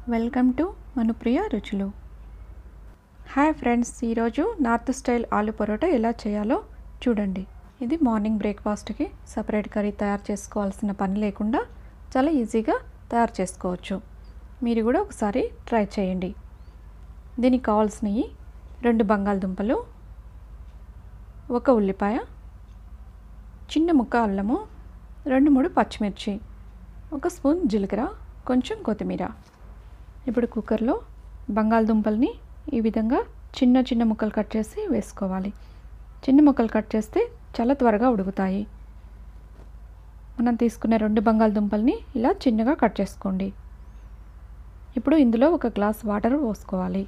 welcome to Manupriya రుచులు hi friends ఈరోజు north style aloo paratha ఎలా చేయాలో చూడండి ఇది మార్నింగ్ బ్రేక్ఫాస్ట్కి సపరేట్ కర్రీ తయారు చేసుకోవాల్సిన పని లేకుండా చాలా ఈజీగా తయారు చేసుకోవచ్చు మీరు కూడా ఒకసారి ట్రై చేయండి దీనికి కావాల్సినవి రెండు బంగాళదుంపలు ఒక ఉల్లిపాయ చిన్న ముక్క అల్లము రెండు మూడు పచ్చిమిర్చి ఒక స్పూన్ జీలకర్ర కొంచెం కొత్తిమీర ఇప్పుడు కుక్కర్లో బంగాళదుంపల్ని ఈ విధంగా చిన్న చిన్న ముక్కలు కట్ చేసి వేసుకోవాలి చిన్న ముక్కలు కట్ చేస్తే చాలా త్వరగా ఉడుకుతాయి మనం తీసుకునే రెండు బంగాళదుంపల్ని ఇలా చిన్నగా కట్ చేసుకోండి ఇప్పుడు ఇందులో ఒక గ్లాస్ వాటర్ పోసుకోవాలి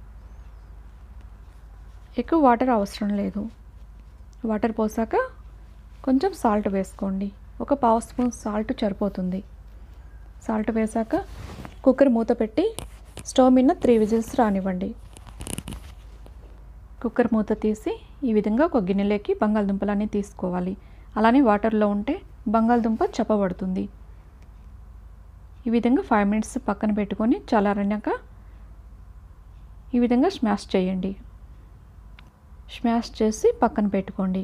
ఎక్కువ వాటర్ అవసరం లేదు వాటర్ పోసాక కొంచెం సాల్ట్ వేసుకోండి ఒక పావు స్పూన్ సాల్ట్ సరిపోతుంది సాల్ట్ వేసాక కుక్కర్ మూత పెట్టి స్టవ్ మీద త్రీ విజిల్స్ రానివ్వండి కుక్కర్ మూత తీసి ఈ విధంగా ఒక గిన్నెలోకి బంగాళదుంపలన్నీ తీసుకోవాలి అలానే వాటర్లో ఉంటే బంగాళదుంప చప్పబడుతుంది ఈ విధంగా ఫైవ్ మినిట్స్ పక్కన పెట్టుకొని చల్లారినాక ఈ విధంగా స్మాష్ చేయండి స్మాష్ చేసి పక్కన పెట్టుకోండి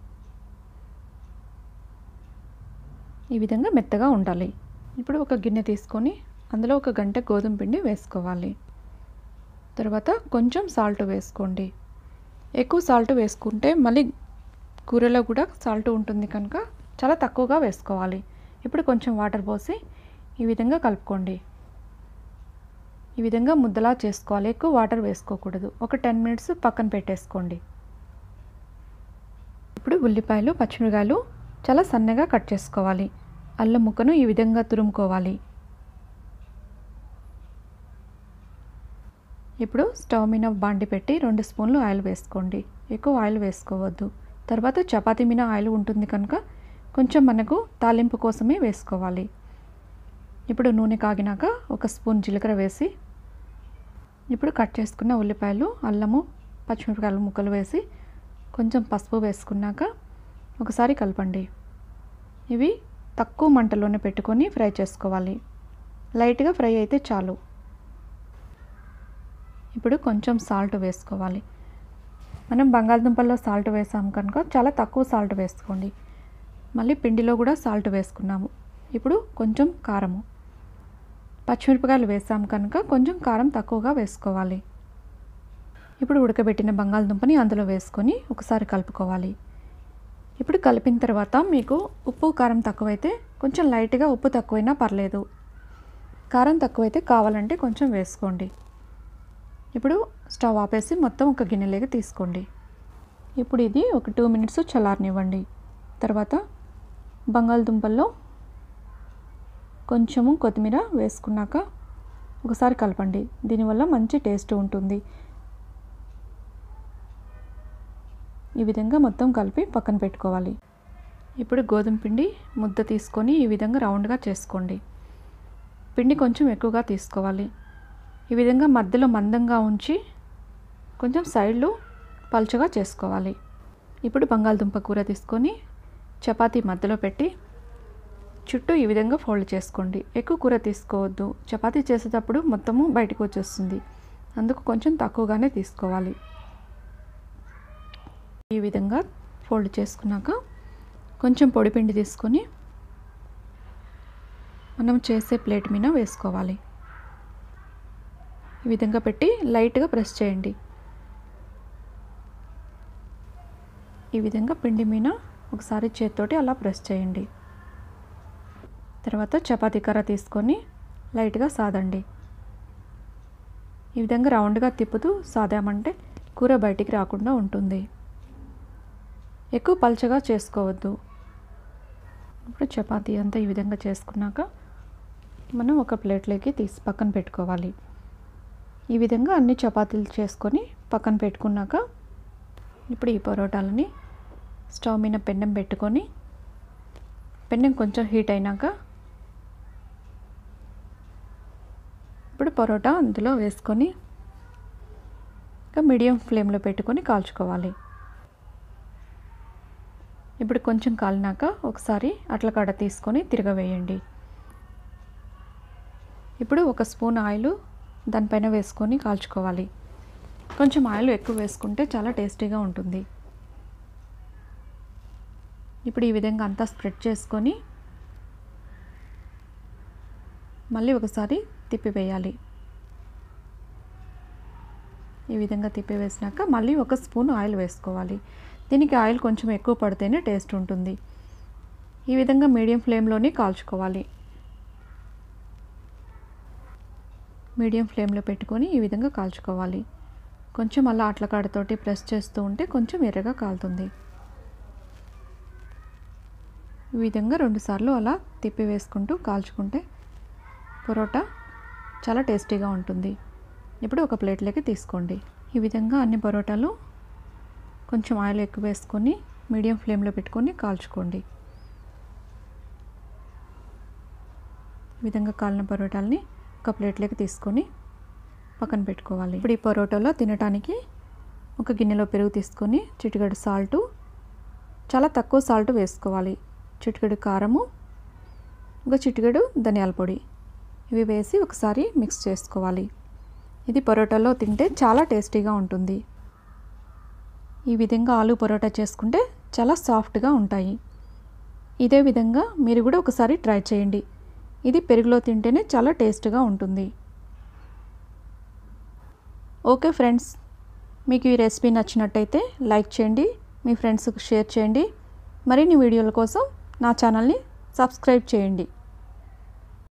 ఈ విధంగా మెత్తగా ఉండాలి ఇప్పుడు ఒక గిన్నె తీసుకొని అందులో ఒక గంట గోధుమ పిండి వేసుకోవాలి తర్వాత కొంచెం సాల్ట్ వేసుకోండి ఎక్కువ సాల్ట్ వేసుకుంటే మళ్ళీ కూరలో కూడా సాల్ట్ ఉంటుంది కనుక చాలా తక్కువగా వేసుకోవాలి ఇప్పుడు కొంచెం వాటర్ పోసి ఈ విధంగా కలుపుకోండి ఈ విధంగా ముద్దలా చేసుకోవాలి ఎక్కువ వాటర్ వేసుకోకూడదు ఒక టెన్ మినిట్స్ పక్కన పెట్టేసుకోండి ఇప్పుడు ఉల్లిపాయలు పచ్చిమిరకాయలు చాలా సన్నగా కట్ చేసుకోవాలి అల్లం ముక్కను ఈ విధంగా తురుముకోవాలి ఇప్పుడు స్టవ్ మీద బాండి పెట్టి రెండు స్పూన్లు ఆయిల్ వేసుకోండి ఎక్కువ ఆయిల్ వేసుకోవద్దు తర్వాత చపాతీ మీద ఆయిల్ ఉంటుంది కనుక కొంచెం మనకు తాలింపు కోసమే వేసుకోవాలి ఇప్పుడు నూనె కాగినాక ఒక స్పూన్ జీలకర్ర వేసి ఇప్పుడు కట్ చేసుకున్న ఉల్లిపాయలు అల్లము పచ్చిమిరపకాయలు ముక్కలు వేసి కొంచెం పసుపు వేసుకున్నాక ఒకసారి కలపండి ఇవి తక్కువ మంటలోనే పెట్టుకొని ఫ్రై చేసుకోవాలి లైట్గా ఫ్రై అయితే చాలు ఇప్పుడు కొంచెం సాల్ట్ వేసుకోవాలి మనం బంగాళదుంపల్లో సాల్ట్ వేసాం కనుక చాలా తక్కువ సాల్ట్ వేసుకోండి మళ్ళీ పిండిలో కూడా సాల్ట్ వేసుకున్నాము ఇప్పుడు కొంచెం కారము పచ్చిమిరపకాయలు వేసాం కనుక కొంచెం కారం తక్కువగా వేసుకోవాలి ఇప్పుడు ఉడకబెట్టిన బంగాళదుంపని అందులో వేసుకొని ఒకసారి కలుపుకోవాలి ఇప్పుడు కలిపిన తర్వాత మీకు ఉప్పు కారం తక్కువైతే కొంచెం లైట్గా ఉప్పు తక్కువైనా పర్లేదు కారం తక్కువైతే కావాలంటే కొంచెం వేసుకోండి ఇప్పుడు స్టవ్ ఆపేసి మొత్తం ఒక గిన్నెలోకి తీసుకోండి ఇప్పుడు ఇది ఒక టూ మినిట్స్ చల్లారనివ్వండి తర్వాత బంగాళదుంపల్లో కొంచెము కొత్తిమీర వేసుకున్నాక ఒకసారి కలపండి దీనివల్ల మంచి టేస్ట్ ఉంటుంది ఈ విధంగా మొత్తం కలిపి పక్కన పెట్టుకోవాలి ఇప్పుడు గోధుమ పిండి ముద్ద తీసుకొని ఈ విధంగా రౌండ్గా చేసుకోండి పిండి కొంచెం ఎక్కువగా తీసుకోవాలి ఈ విధంగా మధ్యలో మందంగా ఉంచి కొంచెం సైడ్లు పల్చగా చేసుకోవాలి ఇప్పుడు బంగాళదుంప కూర తీసుకొని చపాతీ మధ్యలో పెట్టి చుట్టూ ఈ విధంగా ఫోల్డ్ చేసుకోండి ఎక్కువ కూర తీసుకోవద్దు చపాతీ చేసేటప్పుడు మొత్తము బయటకు వచ్చేస్తుంది అందుకు కొంచెం తక్కువగానే తీసుకోవాలి ఈ విధంగా ఫోల్డ్ చేసుకున్నాక కొంచెం పొడిపిండి తీసుకొని మనం చేసే ప్లేట్ మీద వేసుకోవాలి ఈ విధంగా పెట్టి లైట్గా ప్రెస్ చేయండి ఈ విధంగా పిండి మీద ఒకసారి చేతితోటి అలా ప్రెస్ చేయండి తర్వాత చపాతీ కర్ర తీసుకొని లైట్గా సాదండి ఈ విధంగా రౌండ్గా తిప్పుతూ సాదామంటే కూర బయటికి రాకుండా ఉంటుంది ఎక్కువ పల్చగా చేసుకోవద్దు ఇప్పుడు చపాతీ అంతా ఈ విధంగా చేసుకున్నాక మనం ఒక ప్లేట్లోకి తీసి పక్కన పెట్టుకోవాలి ఈ విధంగా అన్ని చపాతీలు చేసుకొని పక్కన పెట్టుకున్నాక ఇప్పుడు ఈ పరోటాలని స్టవ్ మీద పెండెం పెట్టుకొని పెండెం కొంచెం హీట్ అయినాక ఇప్పుడు పరోటా అందులో వేసుకొని ఇంకా మీడియం ఫ్లేమ్లో పెట్టుకొని కాల్చుకోవాలి ఇప్పుడు కొంచెం కాలినాక ఒకసారి అట్ల కాడ తీసుకొని తిరగవేయండి ఇప్పుడు ఒక స్పూన్ ఆయిల్ దానిపైన వేసుకొని కాల్చుకోవాలి కొంచెం ఆయిల్ ఎక్కువ వేసుకుంటే చాలా టేస్టీగా ఉంటుంది ఇప్పుడు ఈ విధంగా అంతా స్ప్రెడ్ చేసుకొని మళ్ళీ ఒకసారి తిప్పివేయాలి ఈ విధంగా తిప్పివేసినాక మళ్ళీ ఒక స్పూన్ ఆయిల్ వేసుకోవాలి దీనికి ఆయిల్ కొంచెం ఎక్కువ పడితేనే టేస్ట్ ఉంటుంది ఈ విధంగా మీడియం ఫ్లేమ్లోనే కాల్చుకోవాలి మీడియం ఫ్లేమ్లో పెట్టుకొని ఈ విధంగా కాల్చుకోవాలి కొంచెం అలా అట్లకాడతోటి ప్రెస్ చేస్తూ ఉంటే కొంచెం ఎర్రగా కాలుతుంది ఈ విధంగా రెండుసార్లు అలా తిప్పి వేసుకుంటూ కాల్చుకుంటే పొరోటా చాలా టేస్టీగా ఉంటుంది ఇప్పుడు ఒక ప్లేట్లోకి తీసుకోండి ఈ విధంగా అన్ని పరోటాలు కొంచెం ఆయిల్ ఎక్కువ వేసుకొని మీడియం ఫ్లేమ్లో పెట్టుకొని కాల్చుకోండి ఈ విధంగా కాలిన పరోటాలని ఒక ప్లేట్లోకి తీసుకొని పక్కన పెట్టుకోవాలి ఇప్పుడు ఈ పరోటాలో తినడానికి ఒక గిన్నెలో పెరుగు తీసుకొని చిటికెడు సాల్టు చాలా తక్కువ సాల్ట్ వేసుకోవాలి చిటికెడు కారము ఒక చిటికెడు ధనియాల పొడి ఇవి వేసి ఒకసారి మిక్స్ చేసుకోవాలి ఇది పరోటాలో తింటే చాలా టేస్టీగా ఉంటుంది ఈ విధంగా ఆలు పరోటా చేసుకుంటే చాలా సాఫ్ట్గా ఉంటాయి ఇదే విధంగా మీరు కూడా ఒకసారి ట్రై చేయండి ఇది పెరుగులో తింటేనే చాలా టేస్ట్గా ఉంటుంది ఓకే ఫ్రెండ్స్ మీకు ఈ రెసిపీ నచ్చినట్టయితే లైక్ చేయండి మీ ఫ్రెండ్స్కి షేర్ చేయండి మరిన్ని వీడియోల కోసం నా ఛానల్ని సబ్స్క్రైబ్ చేయండి